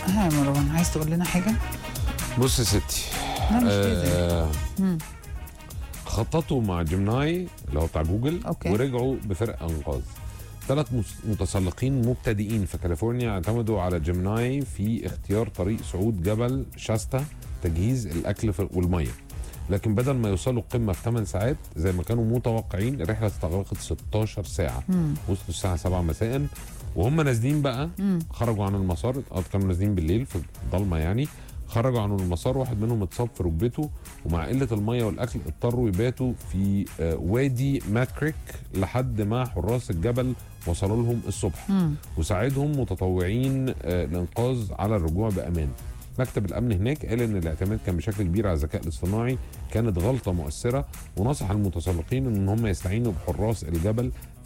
ها يا مروان عايز تقول لنا حاجه؟ بص يا ستي لا مش لازم آه مم. خططوا مع جيمناي اللي هو بتاع جوجل أوكي. ورجعوا بفرق انقاذ ثلاث مس- متسلقين مبتدئين في كاليفورنيا اعتمدوا على جيمناي في اختيار طريق صعود جبل شاستا تجهيز الاكل في- والميه لكن بدل ما يوصلوا القمه في 8 ساعات زي ما كانوا متوقعين الرحله استغرقت 16 ساعه مم. وصلوا الساعه 7 مساء وهم نازلين بقى مم. خرجوا عن المسار اه كانوا نازلين بالليل في الضلمه يعني خرجوا عن المسار واحد منهم اتصاب في ركبته ومع قله الميه والاكل اضطروا يباتوا في آه، وادي ماكريك لحد ما حراس الجبل وصلوا لهم الصبح مم. وساعدهم متطوعين آه، الانقاذ على الرجوع بامان مكتب الامن هناك قال ان الاعتماد كان بشكل كبير على الذكاء الاصطناعي كانت غلطه مؤثره ونصح المتسلقين ان هم يستعينوا بحراس الجبل